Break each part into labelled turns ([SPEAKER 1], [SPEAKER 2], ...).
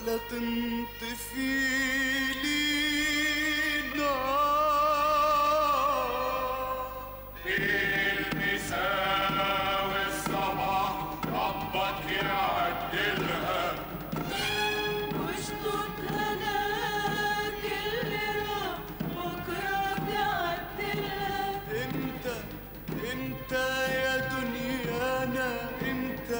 [SPEAKER 1] ولا تنطفي لي نار
[SPEAKER 2] المساء والصباح ربك يعدلها
[SPEAKER 3] واشطط هناك اللي راح بكرة تعدلها
[SPEAKER 1] امتى امتى يا دنيانا امتى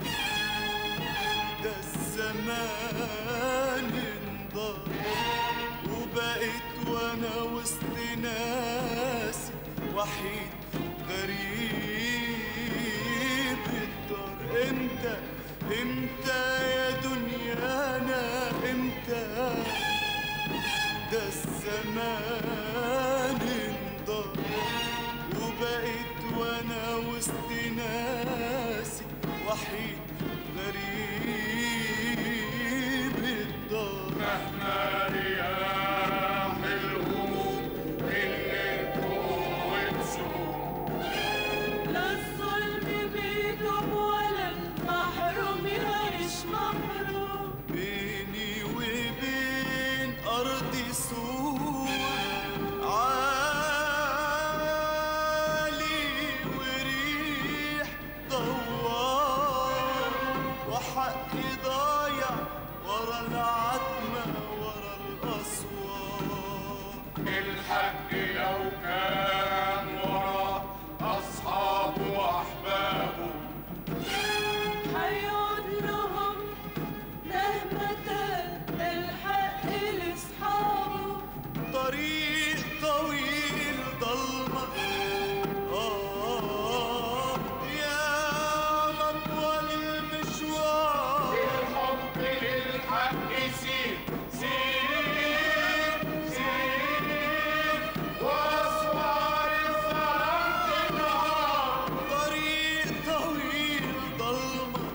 [SPEAKER 1] ده الزمان انضر وبقيت وانا وسط ناس وحيد غريب الدار امتى امتى يا دنيانا امتى ده الزمان انضر وبقيت وانا وسط ناسي وحيد غريب الدار
[SPEAKER 2] مهما رياح الهموم اللي وتسوق
[SPEAKER 3] لا الظلم بيدوم ولا المحروم يعيش محروم
[SPEAKER 1] بيني وبين أرضي سور عالي وريح دوار وحقي ضايع ورا العتمة ورا الأسوار
[SPEAKER 2] الحق لو كان وراه أصحابه وأحبابه
[SPEAKER 3] هيعود لهم مهما تاب الحق لاصحابه
[SPEAKER 1] طريق طويل ضلمة آه يا مطول المشوار
[SPEAKER 2] الحب للحق سير سير سير وأسوار الظلام تنهار
[SPEAKER 1] طريق طويل ضلمة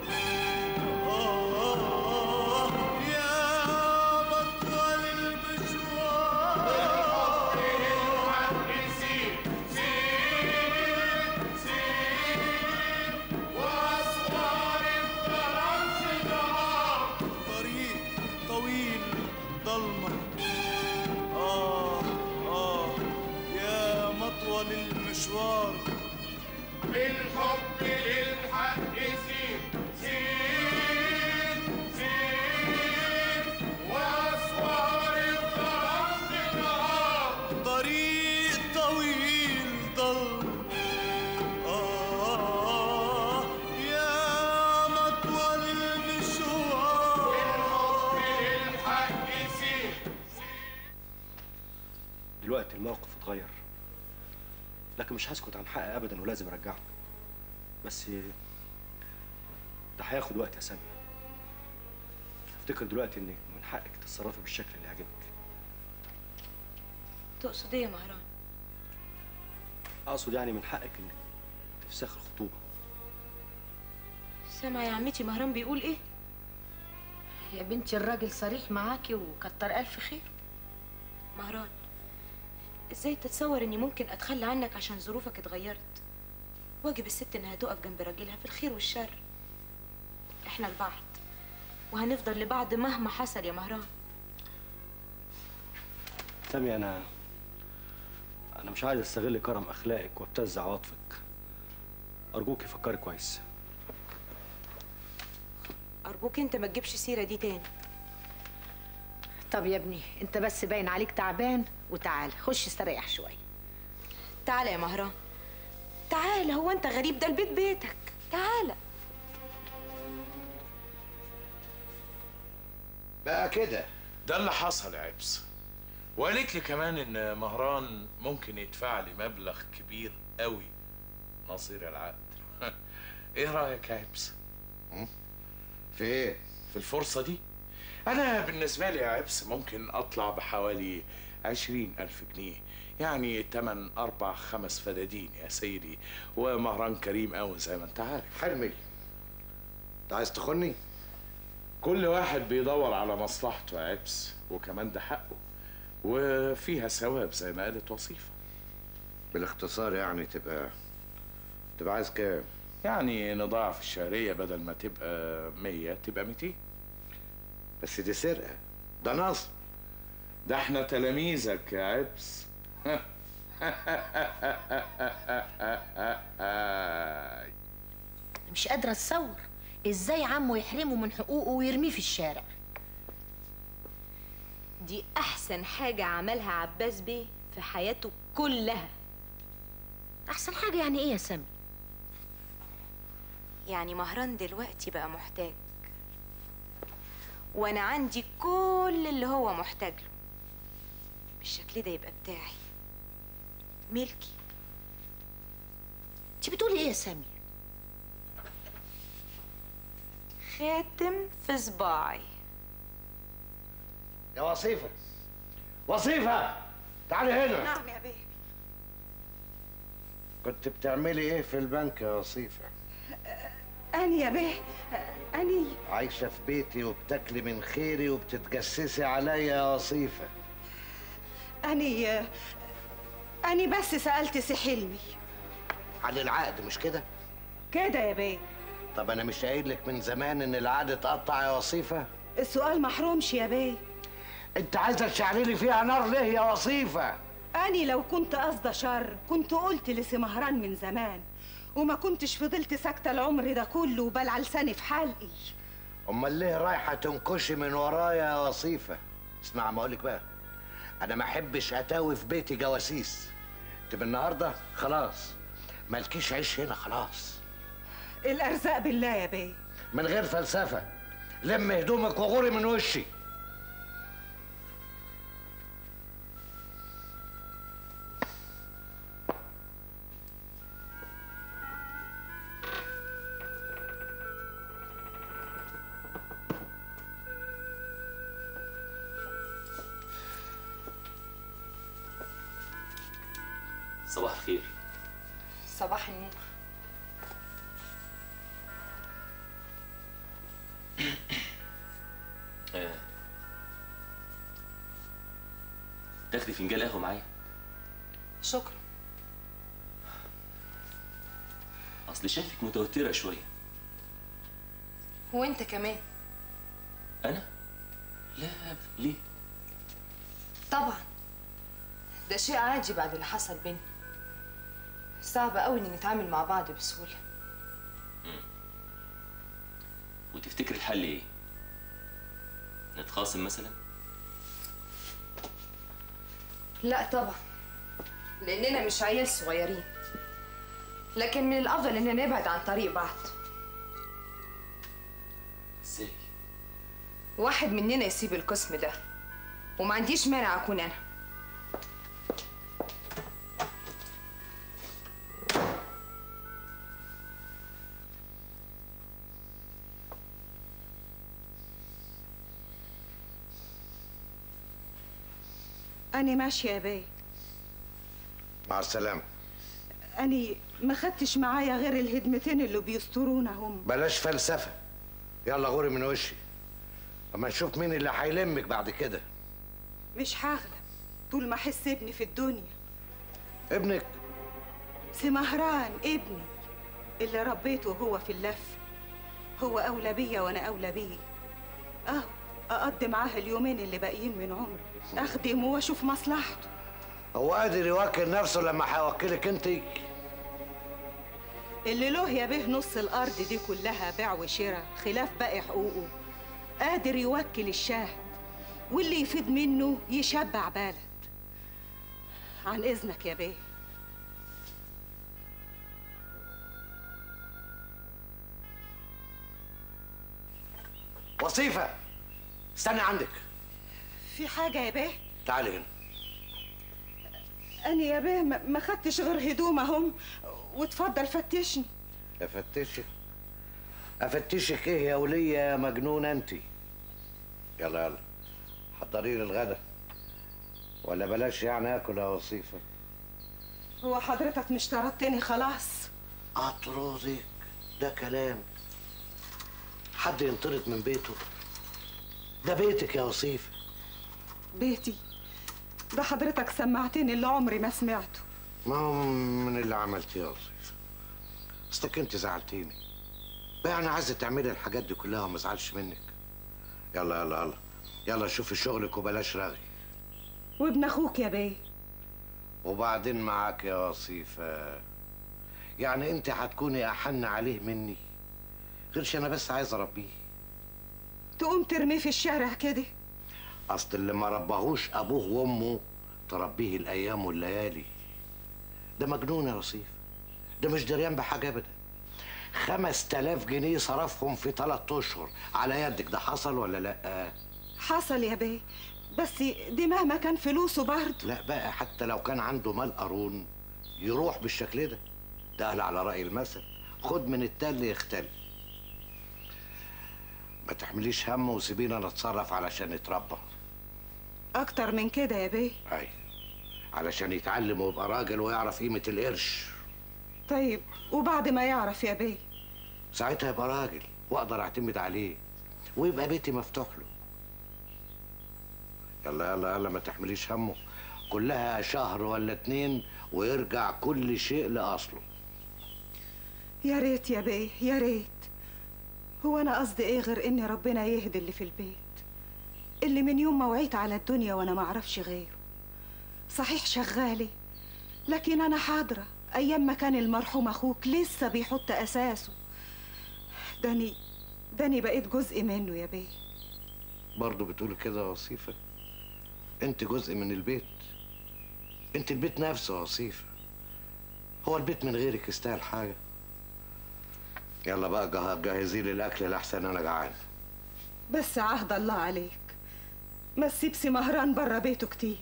[SPEAKER 1] آه يا مطول المشوار
[SPEAKER 2] الحق سير سير سير وأسوار الظلام تنهار
[SPEAKER 1] طريق طويل ضلمة آه آه يا مطول المشوار
[SPEAKER 2] بالحب للحق سير سير سير وأسوار الظلام تنهار
[SPEAKER 1] طريق طويل ضل آه يا مطول المشوار
[SPEAKER 2] بالحق سير
[SPEAKER 4] دلوقتي الموقف اتغير لكن مش هسكت عن حقي ابدا ولازم ارجعه بس ده هياخد وقت يا سامية افتكر دلوقتي انك من حقك تتصرفي بالشكل اللي يعجبك
[SPEAKER 5] تقصد ايه يا مهران
[SPEAKER 4] اقصد يعني من حقك انك تفسخ الخطوبة
[SPEAKER 5] سامع يا عمتي مهران بيقول ايه
[SPEAKER 6] يا بنتي الراجل صريح معاكي وكتر ألف خير
[SPEAKER 5] مهران ازاي تتصور اني ممكن اتخلى عنك عشان ظروفك اتغيرت واجب الست انها تقف جنب راجلها في الخير والشر احنا لبعض وهنفضل لبعض مهما حصل يا مهران
[SPEAKER 4] سامية انا انا مش عايز استغل كرم اخلاقك وابتز عواطفك ارجوكي فكري كويس
[SPEAKER 5] ارجوك انت ما تجيبش السيره دي تاني
[SPEAKER 6] طب يا ابني انت بس باين عليك تعبان وتعال خش استريح شويه
[SPEAKER 5] تعالى يا مهران تعالى هو انت غريب ده البيت بيتك تعالى
[SPEAKER 7] بقى كده
[SPEAKER 8] ده اللي حصل يا عبس وقالت لي كمان ان مهران ممكن يدفع لي مبلغ كبير قوي نظير العقد ايه رايك يا عبس
[SPEAKER 7] في ايه
[SPEAKER 8] في الفرصه دي انا بالنسبه لي يا عبس ممكن اطلع بحوالي عشرين الف جنيه يعني تمن اربع خمس فدادين يا سيدي ومهران كريم قوي زي ما انت عارف
[SPEAKER 7] حلمي انت عايز تخني
[SPEAKER 8] كل واحد بيدور على مصلحته يا عبس وكمان ده حقه وفيها ثواب زي ما قالت وصيفه
[SPEAKER 7] بالاختصار يعني تبقى تبقى عايز كام
[SPEAKER 8] يعني نضاعف الشهرية بدل ما تبقى 100 تبقى 200
[SPEAKER 7] بس دي سرقه ده نصب
[SPEAKER 8] ده احنا تلاميذك يا عبس
[SPEAKER 6] مش قادره اتصور ازاي عمه يحرمه من حقوقه ويرميه في الشارع
[SPEAKER 5] دي احسن حاجة عملها عباس بيه في حياته كلها
[SPEAKER 6] احسن حاجه يعني ايه يا سامي
[SPEAKER 5] يعني مهران دلوقتي بقى محتاج وانا عندي كل اللي هو محتاج له بالشكل ده يبقى بتاعي ملكي
[SPEAKER 6] انت بتقولي ايه يا سامي
[SPEAKER 5] خاتم في صباعي
[SPEAKER 7] يا وصيفه وصيفه تعالي هنا
[SPEAKER 3] نعم يا بيه
[SPEAKER 7] كنت بتعملي ايه في البنك يا وصيفه
[SPEAKER 3] أني يا بيه أني
[SPEAKER 7] عايشه في بيتي وبتاكلي من خيري وبتتجسسي عليا يا وصيفه
[SPEAKER 3] أني أني بس سألت سي حلمي
[SPEAKER 7] على العقد مش كده
[SPEAKER 3] كده يا بيه
[SPEAKER 7] طب انا مش قايل لك من زمان ان العقد اتقطع يا وصيفه
[SPEAKER 3] السؤال محرومش يا بيه
[SPEAKER 7] انت عايزه تشعللي فيها نار ليه يا وصيفه
[SPEAKER 3] أني لو كنت قصد شر كنت قلت لسي مهران من زمان وما كنتش فضلت ساكتة العمر ده كله وبلع لساني في حلقي
[SPEAKER 7] امال ليه رايحه تنكشي من ورايا يا وصيفه اسمع ما اقولك بقى انا ما احبش اتاوي في بيتي جواسيس انت من النهارده خلاص مالكيش عيش هنا خلاص
[SPEAKER 3] الأرزاق بالله يا بيه
[SPEAKER 7] من غير فلسفه لم هدومك وغوري من وشي
[SPEAKER 9] صباح الخير
[SPEAKER 5] صباح النور
[SPEAKER 9] آه. تاخدي فنجان قهوه معايا
[SPEAKER 5] شكرا
[SPEAKER 9] اصل شايفك متوتره شويه
[SPEAKER 5] وانت كمان
[SPEAKER 9] انا لا أبدا. ليه
[SPEAKER 5] طبعا ده شيء عادي بعد اللي حصل بينا صعب قوي ان نتعامل مع بعض بسهوله
[SPEAKER 9] وتفتكر الحل ايه نتخاصم مثلا
[SPEAKER 5] لا طبعا لاننا مش عيال صغيرين لكن من الافضل اننا نبعد عن طريق بعض
[SPEAKER 9] ازاي
[SPEAKER 5] واحد مننا يسيب القسم ده وما عنديش مانع اكون انا
[SPEAKER 3] أني ماشية يا بيه
[SPEAKER 7] مع السلامه
[SPEAKER 3] أني ما خدتش معايا غير الهدمتين اللي بيسترونا هم
[SPEAKER 7] بلاش فلسفه يلا غوري من وشي اما نشوف مين اللي هيلمك بعد كده
[SPEAKER 3] مش هغلب طول ما أحس ابني في الدنيا
[SPEAKER 7] ابنك
[SPEAKER 3] سي مهران ابني اللي ربيته وهو في اللف هو أولى بيا وأنا أولى بيه أهو أقضي معاه اليومين اللي باقيين من عمري أخدمه وأشوف مصلحته
[SPEAKER 7] هو قادر يوكل نفسه لما هيوكلك انت
[SPEAKER 3] اللي له يا بيه نص الأرض دي كلها بيع وشراء خلاف باقي حقوقه قادر يوكل الشاهد واللي يفيد منه يشبع بلد عن إذنك يا بيه
[SPEAKER 7] وصيفه استني عندك
[SPEAKER 3] في حاجة يا بيه
[SPEAKER 7] تعالي هنا
[SPEAKER 3] أنا يا بيه ما ما خدتش غير هدومهم واتفضل فتشني
[SPEAKER 7] افتشك افتشك ايه يا وليه يا مجنونه انت يلا يلا حضري لي الغدا ولا بلاش يعني اكل يا وصيفه
[SPEAKER 3] هو حضرتك مش طردتني خلاص
[SPEAKER 7] اطردك ده كلام حد ينطرد من بيته ده بيتك يا وصيفه
[SPEAKER 3] بيتي ده حضرتك سمعتني اللي عمري ما سمعته
[SPEAKER 7] ما هو من اللي عملتيه يا وصيفه اصلك انت زعلتيني بقى انا عايزه تعملي الحاجات دي كلها وما ازعلش منك يلا يلا يلا يلا شوفي شغلك وبلاش رغي
[SPEAKER 3] وابن اخوك يا بيه
[SPEAKER 7] وبعدين معاك يا وصيفة يعني انت هتكوني احن عليه مني غيرش انا بس عايز اربيه
[SPEAKER 3] تقوم ترميه في الشارع كده
[SPEAKER 7] اصل اللي ما رباهوش ابوه وامه تربيه الايام والليالي ده مجنون يا رصيف ده مش دريان بحاجه ابدا خمس تلاف جنيه صرفهم في ثلاث اشهر على يدك ده حصل ولا لا
[SPEAKER 3] حصل يا بيه بس دي مهما كان فلوسه برضه
[SPEAKER 7] لا بقى حتى لو كان عنده مال قارون يروح بالشكل ده ده قال على رأي المثل خد من التل يختل ما تحمليش هم وسيبينا نتصرف علشان نتربى
[SPEAKER 3] اكتر من كده يا بيه
[SPEAKER 7] اي علشان يتعلم ويبقى راجل ويعرف قيمة القرش
[SPEAKER 3] طيب وبعد ما يعرف يا بيه
[SPEAKER 7] ساعتها يبقى راجل واقدر اعتمد عليه ويبقى بيتي مفتوح له يلا يلا يلا ما تحمليش همه كلها شهر ولا اتنين ويرجع كل شيء لأصله
[SPEAKER 3] يا ريت يا بيه يا ريت هو انا قصدي ايه غير ان ربنا يهدي اللي في البيت اللي من يوم ما وعيت على الدنيا وانا ما اعرفش غيره صحيح شغالي لكن انا حاضره ايام ما كان المرحوم اخوك لسه بيحط اساسه داني داني بقيت جزء منه يا بيه
[SPEAKER 7] برضه بتقول كده يا وصيفة انت جزء من البيت انت البيت نفسه يا وصيفة هو البيت من غيرك يستاهل حاجة يلا بقى جه- جهزي لي الاكل لحسن انا جعان
[SPEAKER 3] بس عهد الله عليك ما تسيب سي مهران بره بيته كتير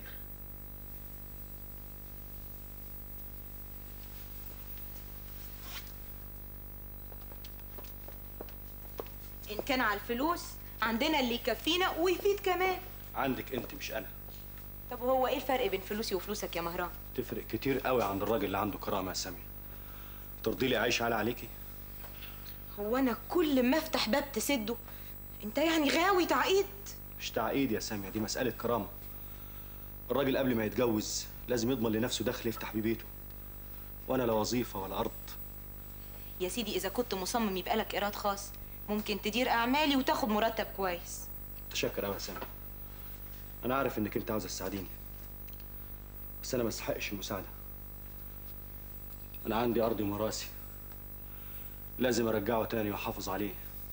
[SPEAKER 5] ان كان على الفلوس عندنا اللي يكفينا ويفيد كمان
[SPEAKER 4] عندك انت مش انا
[SPEAKER 5] طب وهو ايه الفرق بين فلوسي وفلوسك يا مهران
[SPEAKER 4] تفرق كتير قوي عند الراجل اللي عنده كرامه يا سامي ترضي لي اعيش على عليكي
[SPEAKER 5] هو انا كل ما افتح باب تسده انت يعني غاوي تعقيد
[SPEAKER 4] مش تعقيد يا سامية دي مسألة كرامة الراجل قبل ما يتجوز لازم يضمن لنفسه دخل يفتح بيه بيته وانا لا وظيفة ولا ارض
[SPEAKER 5] يا سيدي اذا كنت مصمم يبقى لك ايراد خاص ممكن تدير اعمالي وتاخد مرتب كويس
[SPEAKER 4] متشكر قوي يا سامي انا عارف انك انت عاوزة تساعديني بس انا ما استحقش المساعدة انا عندي ارضي ومراسي لازم ارجعه تاني واحافظ عليه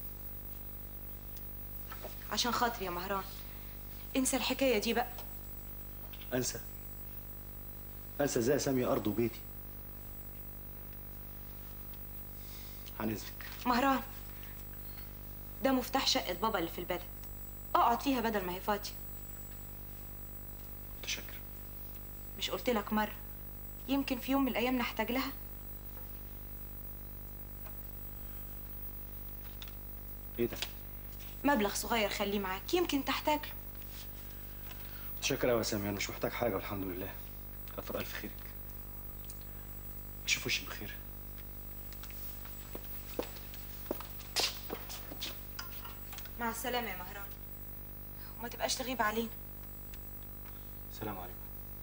[SPEAKER 5] عشان خاطري يا مهران انسى الحكايه دي بقى
[SPEAKER 4] انسى انسى ازاي يا سامي ارض وبيتي عن اذنك
[SPEAKER 5] مهران ده مفتاح شقه بابا اللي في البلد اقعد فيها بدل ما هي فاضيه
[SPEAKER 4] متشكر
[SPEAKER 5] مش قلت لك مره يمكن في يوم من الايام نحتاج لها
[SPEAKER 4] ايه ده
[SPEAKER 5] مبلغ صغير خليه معاك يمكن تحتاج له
[SPEAKER 4] متشكر قوي يا سامي انا مش محتاج حاجة والحمد لله كتر الف خيرك اشوف وشك بخير
[SPEAKER 5] مع السلامه يا مهران وما تبقاش تغيب علينا
[SPEAKER 4] السلام عليكم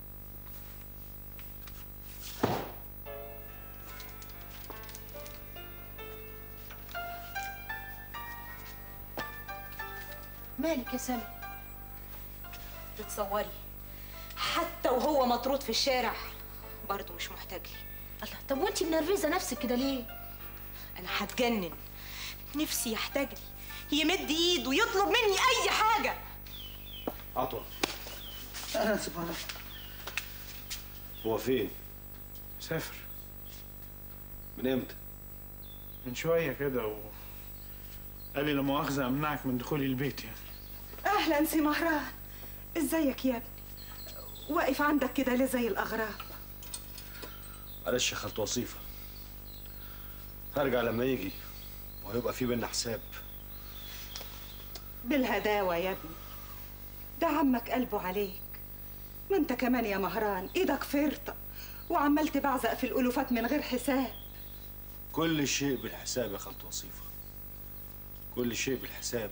[SPEAKER 6] مالك يا سامي
[SPEAKER 5] تتصوري حتى وهو مطرود في الشارع برضه مش محتاج لي
[SPEAKER 6] الله طب وانت منرفزه نفسك كده ليه
[SPEAKER 5] انا هتجنن نفسي يحتاجني يمد ايده ويطلب مني اي حاجه
[SPEAKER 4] عطوة
[SPEAKER 10] انا اسف انا
[SPEAKER 4] هو فين
[SPEAKER 10] سافر
[SPEAKER 4] من امتى
[SPEAKER 10] من شويه كده و... قال لي لا مؤاخذه امنعك من دخولي البيت يعني
[SPEAKER 3] اهلا سي مهران ازيك يا ابني واقف عندك كده ليه زي الاغراب
[SPEAKER 4] معلش يا خالة وصيفة هرجع لما يجي وهيبقى في بينا حساب
[SPEAKER 3] بالهداوة يا ابني ده عمك قلبه عليك ما انت كمان يا مهران ايدك فرطة وعمال تبعزق في الألوفات من غير حساب
[SPEAKER 4] كل شيء بالحساب يا خالة وصيفة كل شيء بالحساب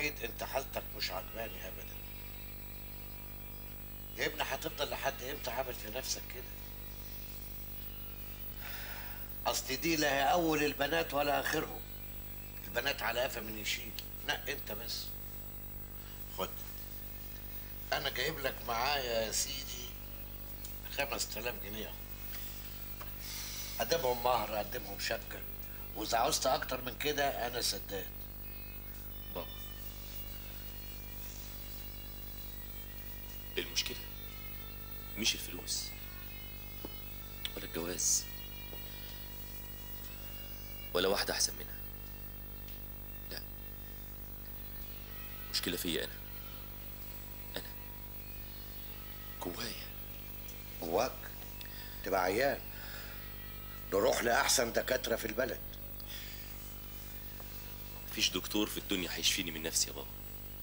[SPEAKER 7] وحيد انت حالتك مش عجباني ابدا يا ابني هتفضل لحد امتى عامل في نفسك كده اصل دي لا هي اول البنات ولا اخرهم البنات على قفا من يشيل نق انت بس خد انا جايب لك معايا يا سيدي خمس تلاف جنيه اهو قدمهم مهر قدمهم شبكه واذا عوزت اكتر من كده انا سداد
[SPEAKER 9] بابا المشكلة مش الفلوس ولا الجواز ولا واحدة أحسن منها لا مشكلة فيا أنا أنا جوايا
[SPEAKER 7] جواك تبقى عيان نروح لأحسن دكاترة في البلد
[SPEAKER 9] مفيش دكتور في الدنيا هيشفيني من نفسي يا بابا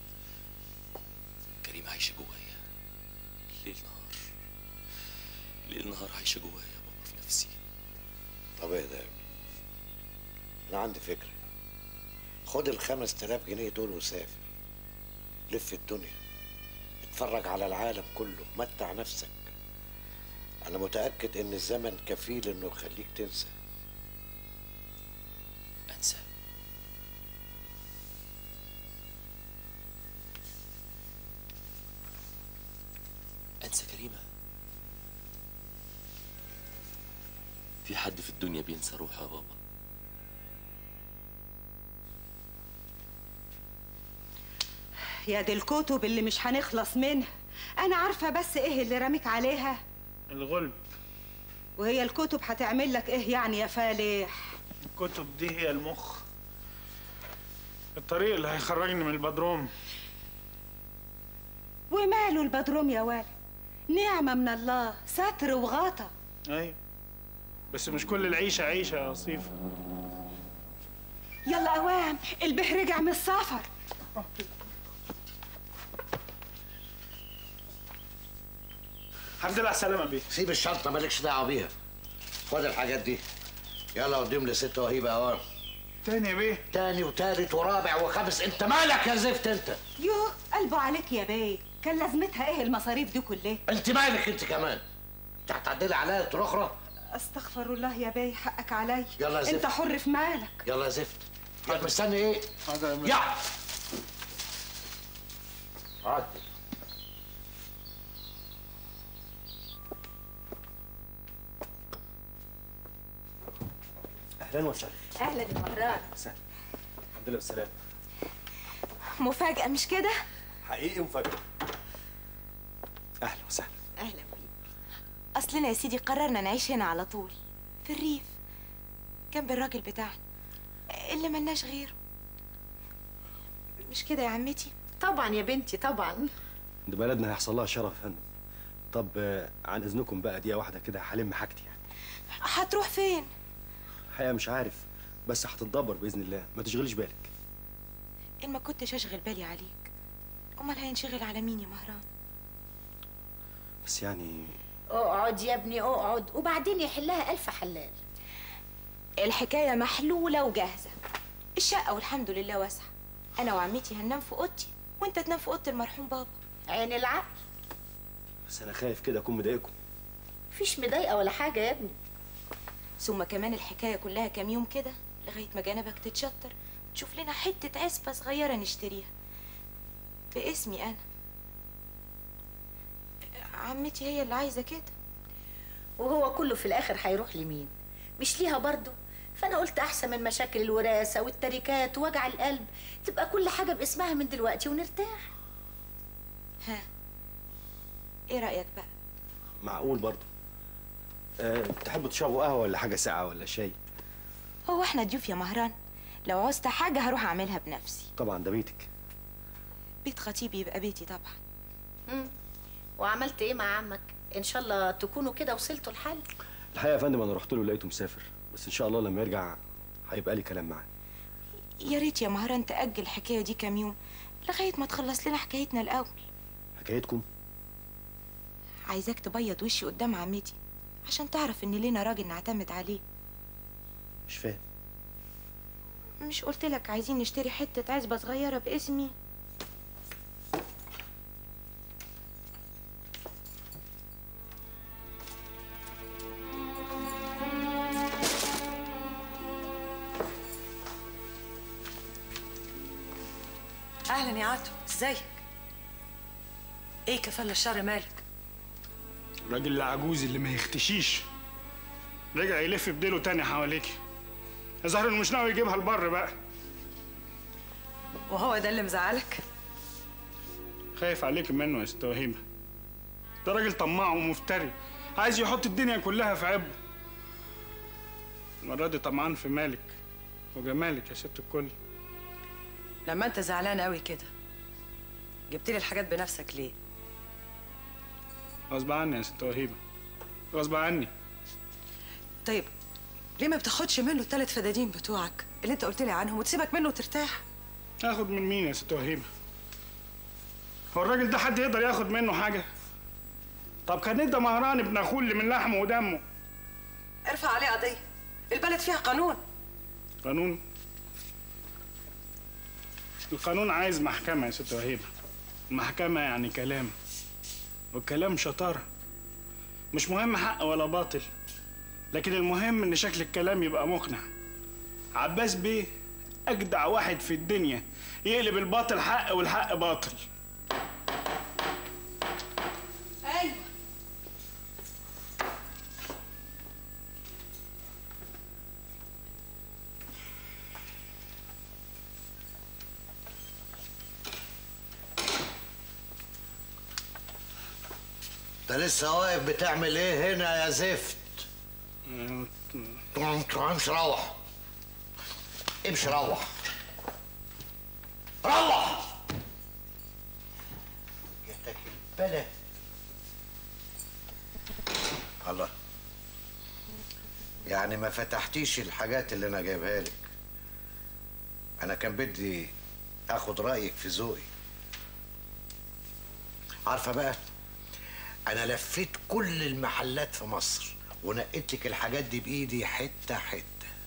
[SPEAKER 9] كريمة عايشة جوايا ليل نهار ليل نهار عايشة جوايا يا بابا في نفسي
[SPEAKER 7] طب ايه ده يا ابني؟ أنا عندي فكرة خد الخمس تلاف جنيه دول وسافر لف الدنيا اتفرج على العالم كله متع نفسك أنا متأكد إن الزمن كفيل إنه يخليك تنسى
[SPEAKER 9] أنسى أنسى كريمة في حد في الدنيا بينسى روحه يا بابا
[SPEAKER 3] يا دي الكتب اللي مش هنخلص منها انا عارفه بس ايه اللي راميك عليها
[SPEAKER 10] الغلب
[SPEAKER 3] وهي الكتب هتعمل لك ايه يعني يا فالح
[SPEAKER 10] الكتب دي هي المخ الطريق اللي هيخرجني من البدروم
[SPEAKER 3] وماله البدروم يا ولد نعمه من الله ستر وغطا
[SPEAKER 10] ايوه بس مش كل العيشة عيشة يا صيفة
[SPEAKER 3] يلا اوام البه رجع من السفر
[SPEAKER 10] الحمد لله على السلامة بيه
[SPEAKER 7] سيب الشنطة مالكش دعوة بيها خد الحاجات دي يلا قدم لي ست وهيبة أوام
[SPEAKER 10] تاني يا بيه
[SPEAKER 7] تاني وتالت ورابع وخامس انت مالك يا زفت انت
[SPEAKER 3] يوه قلبه عليك يا بيه كان لازمتها ايه المصاريف دي كلها
[SPEAKER 7] انت مالك انت كمان انت هتعدلي عليا طول اخرى
[SPEAKER 3] استغفر الله يا بيه حقك عليا
[SPEAKER 7] يلا يا زفت.
[SPEAKER 3] انت حر في مالك
[SPEAKER 7] يلا يا زفت يلا مستني ايه
[SPEAKER 10] حاضر يا بيه.
[SPEAKER 7] يا عدي
[SPEAKER 4] اهلا وسهلا
[SPEAKER 5] اهلا يا مهران
[SPEAKER 4] وسهلا الحمد لله والسلامه
[SPEAKER 5] مفاجأة مش كده؟
[SPEAKER 4] حقيقي مفاجاه اهلا وسهلا
[SPEAKER 5] اهلا بيك اصلنا يا سيدي قررنا نعيش هنا على طول في الريف جنب الراجل بتاعنا اللي ملناش غيره مش كده يا عمتي
[SPEAKER 6] طبعا يا بنتي طبعا
[SPEAKER 4] ده بلدنا هيحصل لها شرف يا فندم طب آه، عن اذنكم بقى دقيقه واحده كده هلم حاجتي يعني
[SPEAKER 5] هتروح فين
[SPEAKER 4] الحقيقه مش عارف بس هتتدبر باذن الله ما تشغليش بالك
[SPEAKER 5] ان ما كنتش اشغل بالي عليك امال هينشغل على مين يا مهران
[SPEAKER 4] بس يعني
[SPEAKER 6] اقعد يا ابني اقعد وبعدين يحلها ألف حلال
[SPEAKER 5] الحكايه محلوله وجاهزه الشقه والحمد لله واسعه انا وعمتي هننام في اوضتي وانت تنام في اوضه المرحوم بابا
[SPEAKER 6] عين العقل
[SPEAKER 4] بس انا خايف كده اكون مضايقكم
[SPEAKER 6] مفيش مضايقة ولا حاجة يا ابني
[SPEAKER 5] ثم كمان الحكايه كلها كام يوم كده لغايه ما جنبك تتشطر تشوف لنا حته عزبه صغيره نشتريها باسمي انا عمتي هي اللي عايزه كده
[SPEAKER 6] وهو كله في الآخر هيروح لمين مش ليها برضه فأنا قلت أحسن من مشاكل الوراثة والتركات ووجع القلب تبقى كل حاجة باسمها من دلوقتي ونرتاح
[SPEAKER 5] ها ايه رايك بقى
[SPEAKER 4] معقول برضه أه تحبوا تشربوا قهوه ولا حاجه ساقعه ولا شاي
[SPEAKER 5] هو احنا ضيوف يا مهران لو عوزت حاجه هروح اعملها بنفسي
[SPEAKER 4] طبعا ده بيتك
[SPEAKER 5] بيت خطيبي يبقى بيتي طبعا
[SPEAKER 6] مم. وعملت إيه مع عمك إن شاء الله تكونوا كده وصلتوا الحل
[SPEAKER 4] الحقيقه يا فندم انا رحت له لقيته مسافر بس ان شاء الله لما يرجع هيبقى لي كلام معاه
[SPEAKER 5] يا ريت يا مهران تاجل الحكايه دي كام يوم لغايه ما تخلص لنا حكايتنا الاول
[SPEAKER 4] حكايتكم
[SPEAKER 5] عايزاك تبيض وشي قدام عمتي عشان تعرف ان لينا راجل نعتمد عليه
[SPEAKER 4] مش فاهم
[SPEAKER 5] مش قلت لك عايزين نشتري حته عزبه صغيره باسمي
[SPEAKER 11] اهلا يا عاتو ازيك ايه كفل الشر مالك
[SPEAKER 10] الراجل العجوز اللي ما يختشيش رجع يلف بديله تاني حواليكي الظاهر انه مش ناوي يجيبها البر بقى
[SPEAKER 11] وهو ده اللي مزعلك
[SPEAKER 10] خايف عليك منه يا ست وهيبه ده راجل طماع ومفتري عايز يحط الدنيا كلها في عبه المرة دي طمعان في مالك وجمالك يا ست الكل
[SPEAKER 11] لما انت زعلان قوي كده جبت لي الحاجات بنفسك ليه
[SPEAKER 10] غصب عني يا ست وهيبه غصب عني
[SPEAKER 11] طيب ليه ما بتاخدش منه الثلاث فدادين بتوعك اللي انت قلت لي عنهم وتسيبك منه وترتاح
[SPEAKER 10] اخد من مين يا ست وهيبه هو الراجل ده حد يقدر ياخد منه حاجه طب كان ادى مهران ابن اخوه اللي من لحمه ودمه
[SPEAKER 11] ارفع عليه قضيه البلد فيها قانون
[SPEAKER 10] قانون القانون عايز محكمة يا ست وهيبة المحكمة يعني كلام والكلام شطارة مش مهم حق ولا باطل لكن المهم ان شكل الكلام يبقى مقنع عباس بيه اجدع واحد في الدنيا يقلب الباطل حق والحق باطل
[SPEAKER 11] ايوه
[SPEAKER 7] انت لسه واقف بتعمل ايه هنا يا زفت امشي روح امشي روح روح جاتك البلا الله يعني ما فتحتيش الحاجات اللي انا جايبها لك انا كان بدي اخد رايك في ذوقي عارفه بقى انا لفيت كل المحلات في مصر ونقيت لك الحاجات دي بايدي حته حته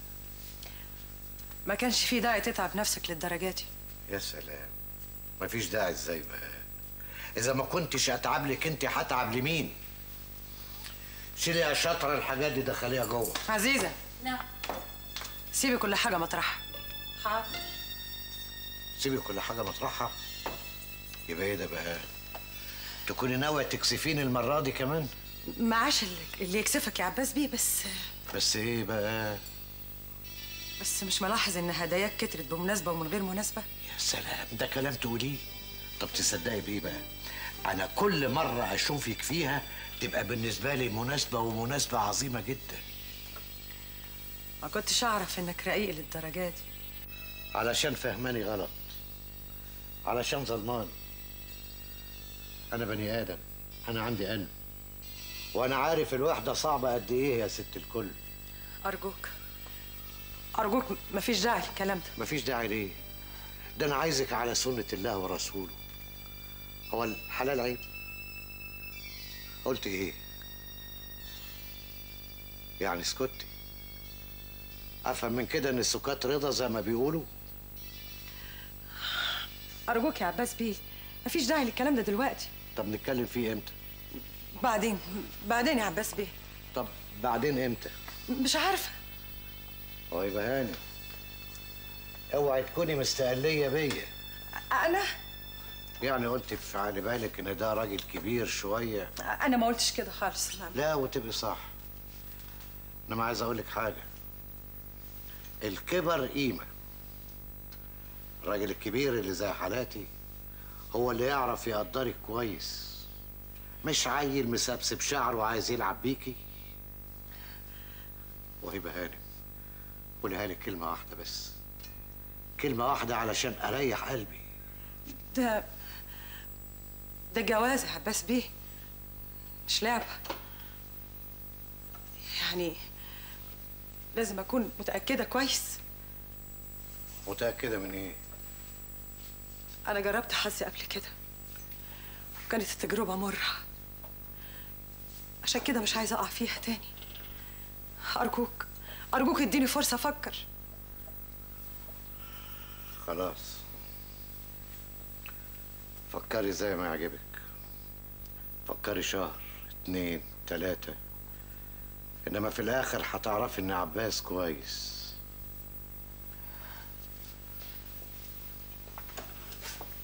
[SPEAKER 11] ما كانش في داعي تتعب نفسك للدرجات دي
[SPEAKER 7] يا سلام مفيش داعي ازاي بقى اذا ما كنتش اتعب لك انت هتعب لمين شيلي يا شاطره الحاجات دي دخليها جوه
[SPEAKER 11] عزيزه
[SPEAKER 6] نعم
[SPEAKER 11] سيبي كل حاجه مطرحها
[SPEAKER 6] حاضر
[SPEAKER 7] سيبي كل حاجه مطرحها يبقى ايه ده بقى تكوني ناويه تكسفيني المره دي كمان
[SPEAKER 11] معاش اللي, اللي يكسفك يا عباس بيه بس
[SPEAKER 7] بس ايه بقى
[SPEAKER 11] بس مش ملاحظ ان هداياك كترت بمناسبه ومن غير مناسبه
[SPEAKER 7] يا سلام ده كلام تقوليه طب تصدقي بيه بقى انا كل مره اشوفك فيها تبقى بالنسبه لي مناسبه ومناسبه عظيمه جدا
[SPEAKER 11] ما كنتش اعرف انك رقيق للدرجه دي
[SPEAKER 7] علشان فهماني غلط علشان ظلمان انا بني ادم انا عندي قلب وانا عارف الوحده صعبه قد ايه يا ست الكل
[SPEAKER 11] ارجوك ارجوك مفيش داعي للكلام ده
[SPEAKER 7] مفيش داعي ليه ده انا عايزك على سنه الله ورسوله هو الحلال عيب قلت ايه يعني اسكتي افهم من كده ان السكات رضا زي ما بيقولوا
[SPEAKER 11] ارجوك يا عباس بيه مفيش داعي للكلام ده دلوقتي
[SPEAKER 7] طب نتكلم فيه امتى
[SPEAKER 11] بعدين بعدين يا عباس بيه
[SPEAKER 7] طب بعدين امتى
[SPEAKER 11] مش عارفه
[SPEAKER 7] هو يبقى هاني اوعي تكوني مستقليه بيا
[SPEAKER 11] انا
[SPEAKER 7] يعني قلت في على بالك ان ده راجل كبير شويه
[SPEAKER 11] انا ما قلتش كده خالص لا.
[SPEAKER 7] لا وتبقي صح انما عايز اقول لك حاجه الكبر قيمه الراجل الكبير اللي زي حالاتي هو اللي يعرف يقدرك كويس مش عيل مسبسب شعره وعايز يلعب بيكي وهيبه هانم قولها لي كلمه واحده بس كلمه واحده علشان اريح قلبي
[SPEAKER 11] ده ده جواز يا عباس بيه مش لعبة يعني لازم أكون متأكدة كويس
[SPEAKER 7] متاكده من ايه
[SPEAKER 11] أنا جربت حظي قبل كده وكانت التجربة مرة عشان كده مش عايزة أقع فيها تاني أرجوك أرجوك اديني فرصة أفكر
[SPEAKER 7] خلاص فكري زي ما يعجبك فكري شهر اتنين تلاتة انما في الاخر هتعرفي ان عباس كويس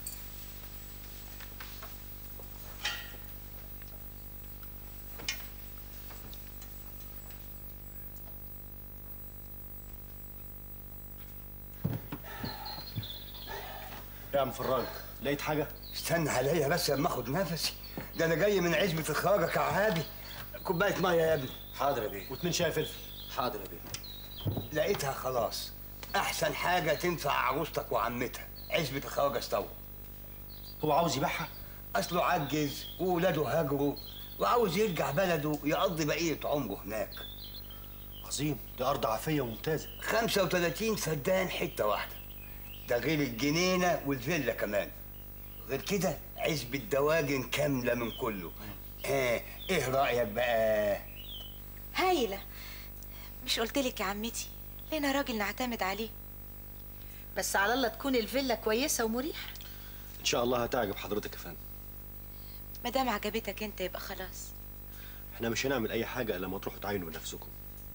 [SPEAKER 4] يا عم فراج لقيت حاجه
[SPEAKER 12] استنى عليا بس لما اخد نفسي ده انا جاي من عزبة الخواجة كعادي كوباية مية يا ابني
[SPEAKER 4] حاضر يا بيه واتنين شاي فلفل
[SPEAKER 12] حاضر يا بيه لقيتها خلاص احسن حاجة تنفع عروستك وعمتها عزبة الخواجة استوى
[SPEAKER 4] هو عاوز يبيعها
[SPEAKER 12] اصله عجز وولاده هاجروا وعاوز يرجع بلده يقضي بقية عمره هناك
[SPEAKER 4] عظيم دي ارض عافيه وممتازه
[SPEAKER 12] 35 فدان حتة واحدة ده غير الجنينة والفيلا كمان غير كده عزبة دواجن كاملة من كله آه ايه رأيك بقى؟
[SPEAKER 5] هايلة مش قلتلك يا عمتي لنا راجل نعتمد عليه
[SPEAKER 6] بس على الله تكون الفيلا كويسة ومريحة
[SPEAKER 4] ان شاء الله هتعجب حضرتك يا فندم
[SPEAKER 5] مادام عجبتك انت يبقى خلاص
[SPEAKER 4] احنا مش هنعمل اي حاجه الا لما تروحوا تعينوا بنفسكم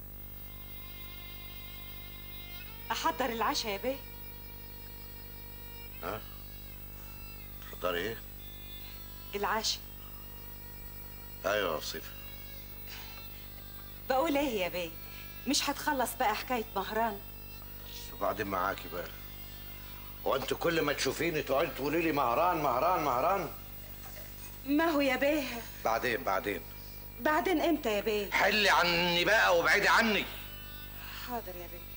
[SPEAKER 3] احضر العشاء يا بيه
[SPEAKER 7] ها تحضري ايه
[SPEAKER 3] العشاء
[SPEAKER 7] ايوه يا وصيفه
[SPEAKER 3] بقول ايه يا بيه مش هتخلص بقى حكايه مهران
[SPEAKER 7] وبعدين معاكي بقى هو انت كل ما تشوفيني تقعدي تقولي لي مهران مهران مهران
[SPEAKER 3] ما هو يا بيه
[SPEAKER 7] بعدين بعدين
[SPEAKER 3] بعدين امتى يا بيه
[SPEAKER 7] حلي عني بقى وابعدي عني
[SPEAKER 3] حاضر يا بيه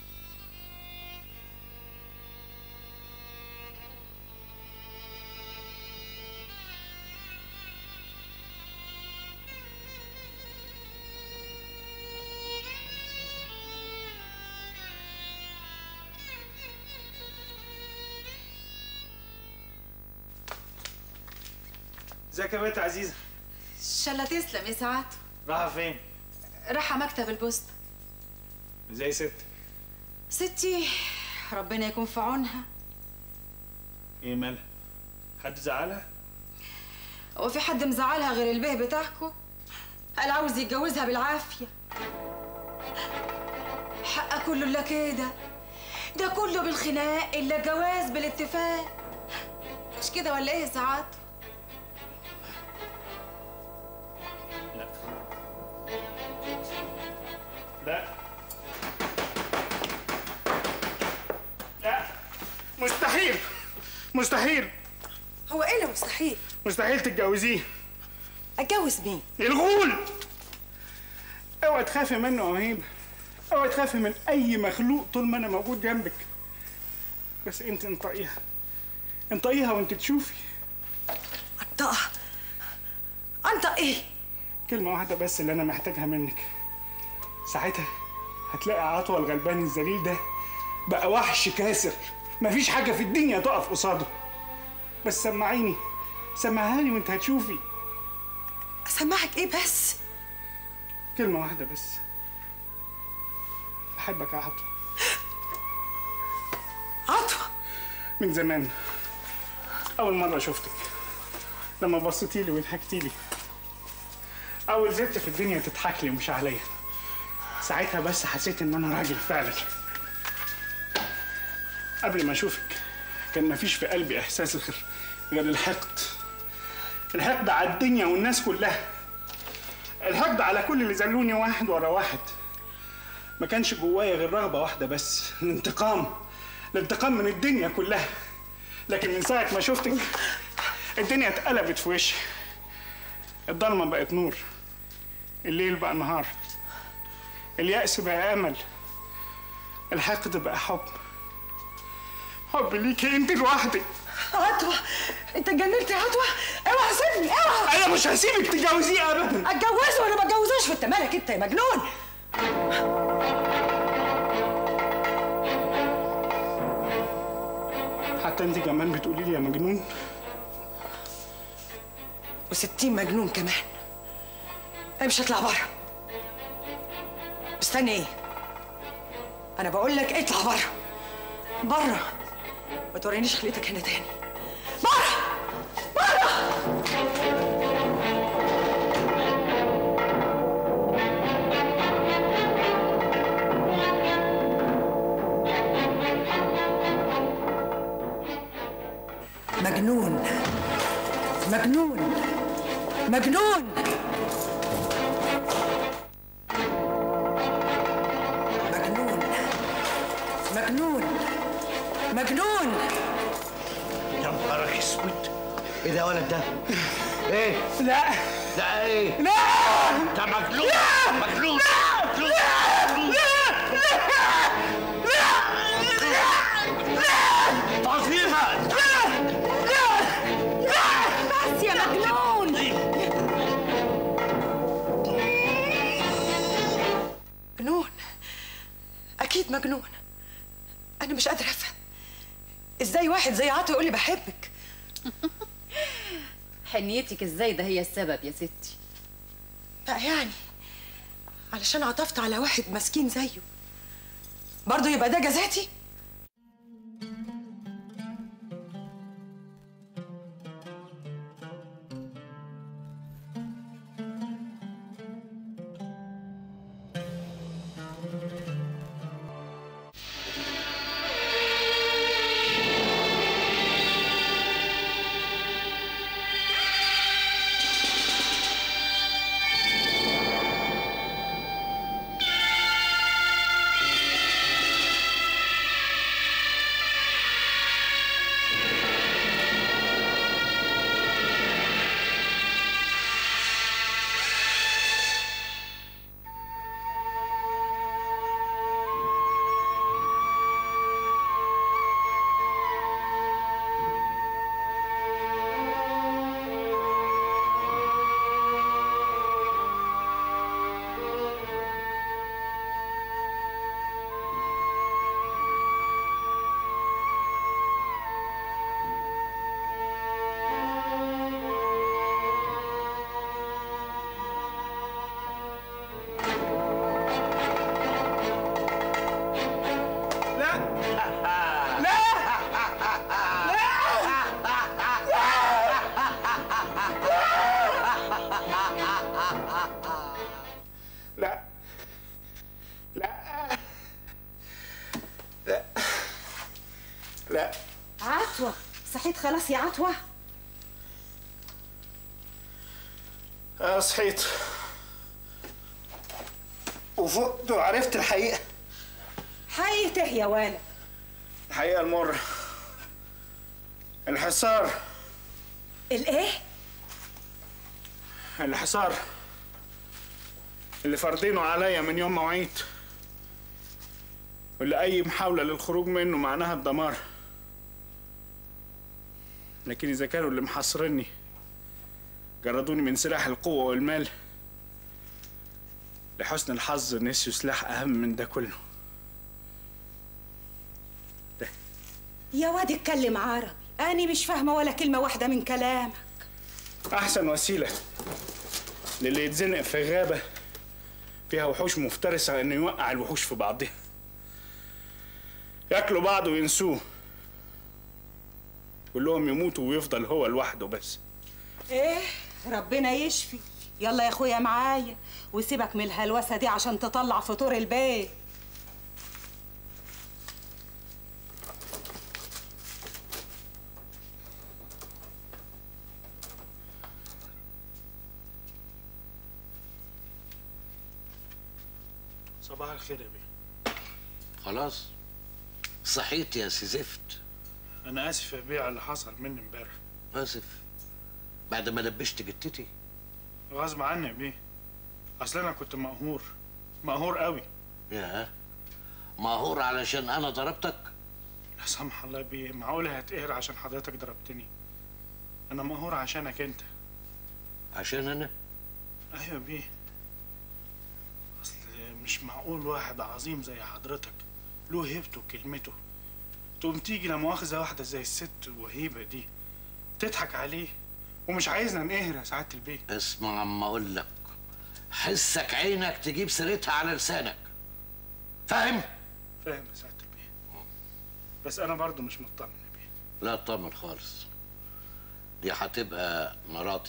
[SPEAKER 10] ازيك يا بنت عزيزه
[SPEAKER 13] ان شاء الله تسلم يا سعاد
[SPEAKER 10] رايحه فين
[SPEAKER 13] رايحه مكتب البوسطه
[SPEAKER 10] زي ست
[SPEAKER 13] ستي ربنا يكون في عونها
[SPEAKER 10] ايه مالها حد زعلها
[SPEAKER 13] هو في حد مزعلها غير البيه بتاعكم قال عاوز يتجوزها بالعافيه حق كله الا كده ده كله بالخناق الا الجواز بالاتفاق مش كده ولا ايه يا سعاد
[SPEAKER 10] لا لا لا مستحيل مستحيل
[SPEAKER 11] هو ايه اللي مستحيل
[SPEAKER 10] مستحيل تتجوزيه
[SPEAKER 11] اتجوز مين
[SPEAKER 10] الغول اوعي تخافي منه يا وهيبه اوعي تخافي من اي مخلوق طول ما انا موجود جنبك بس انت انطقيها انطقيها وانت تشوفي
[SPEAKER 11] انطقها انطق ايه
[SPEAKER 10] كلمه واحده بس اللي انا محتاجها منك ساعتها هتلاقي عطوة الغلبان الذليل ده بقى وحش كاسر مفيش حاجه في الدنيا تقف قصاده بس سمعيني سمعها لي وانت هتشوفي
[SPEAKER 11] اسمعك ايه بس
[SPEAKER 10] كلمه واحده بس بحبك يا عطوة
[SPEAKER 11] عطوة
[SPEAKER 10] من زمان أول مرة شفتك لما بصيتي لي وضحكتي لي أول ست في الدنيا تضحك لي مش عليا ساعتها بس حسيت إن أنا راجل فعلا قبل ما أشوفك كان مفيش في قلبي إحساس غير غير الحقد الحقد على الدنيا والناس كلها الحقد على كل اللي زلوني واحد ورا واحد ما كانش جوايا غير رغبة واحدة بس الانتقام الانتقام من الدنيا كلها لكن من ساعة ما شفتك الدنيا اتقلبت في وشي الضلمة بقت نور الليل بقى نهار اليأس بقى أمل الحقد بقى حب حب ليكي انت لوحدك
[SPEAKER 11] عطوة انت اتجننت يا عطوة اوعى سيبني اوعى
[SPEAKER 10] انا مش هسيبك تتجوزيه ابدا
[SPEAKER 11] اتجوزه ولا ما اتجوزوش انت مالك انت يا مجنون
[SPEAKER 10] حتى انت كمان بتقولي لي يا مجنون
[SPEAKER 11] وستين مجنون كمان امشي اطلع بره مستني ايه انا بقول لك اطلع بره بره ما تورينيش خليتك هنا تاني بره بره مجنون مجنون مجنون مجنون مجنون مجنون
[SPEAKER 7] نهارك اسود ايه ده يا ولد ده؟ ايه؟
[SPEAKER 10] لا
[SPEAKER 7] لا ايه؟
[SPEAKER 10] لا
[SPEAKER 7] انت مجنون مجنون مجنون فاطمه
[SPEAKER 13] بس يا مجنون
[SPEAKER 11] مجنون اكيد مجنون انا مش قادره افهم ازاي واحد زي عاطي يقول لي بحبك
[SPEAKER 14] حنيتك الزايدة هي السبب يا ستي
[SPEAKER 11] بقى يعني علشان عطفت على واحد مسكين زيه برضه يبقى ده جزاتي
[SPEAKER 8] لا لا لا لا
[SPEAKER 3] عطوة صحيت خلاص يا عطوة
[SPEAKER 10] آه صحيت وفقت وعرفت الحقيقة
[SPEAKER 3] حقيقته يا ولد
[SPEAKER 10] الحقيقة المرة الحصار
[SPEAKER 3] الايه
[SPEAKER 10] الحصار اللي فارضينه عليا من يوم ما وعيت واللي أي محاولة للخروج منه معناها الدمار لكن إذا كانوا اللي محاصريني جردوني من سلاح القوة والمال لحسن الحظ نسيوا سلاح أهم من ده كله
[SPEAKER 3] يا واد اتكلم عربي أنا مش فاهمة ولا كلمة واحدة من كلامك
[SPEAKER 10] أحسن وسيلة للي يتزنق في غابة فيها وحوش مفترسة إنه يوقع الوحوش في بعضها ياكلوا بعض وينسوه كلهم يموتوا ويفضل هو لوحده بس
[SPEAKER 3] ايه ربنا يشفي يلا يا اخويا معايا وسيبك من الهلوسة دي عشان تطلع فطور البيت
[SPEAKER 10] صباح الخير يا بيه
[SPEAKER 7] خلاص صحيت يا سي زفت
[SPEAKER 10] أنا آسف يا بيه على اللي حصل مني امبارح
[SPEAKER 7] اسف بعد ما لبشت جتتي
[SPEAKER 10] غصب عني يا بيه أصل أنا كنت مقهور مقهور قوي
[SPEAKER 7] يا مقهور علشان انا ضربتك
[SPEAKER 10] لا سمح الله يا بيه معقولة هتقهر عشان حضرتك ضربتني أنا مقهور عشانك أنت
[SPEAKER 7] عشان انا
[SPEAKER 10] أيوة يا بيه أصل مش معقول واحد عظيم زي حضرتك له هيبته وكلمته تقوم تيجي لا مؤاخذة واحدة زي الست وهيبة دي تضحك عليه ومش عايزنا نقهر يا سعادة البيه
[SPEAKER 7] اسمع عما اقول لك حسك عينك تجيب سيرتها على لسانك فاهم
[SPEAKER 10] فاهم يا سعادة البيه بس أنا برضو مش مطمن يا بيه
[SPEAKER 7] لا اطمن خالص دي هتبقى مراتي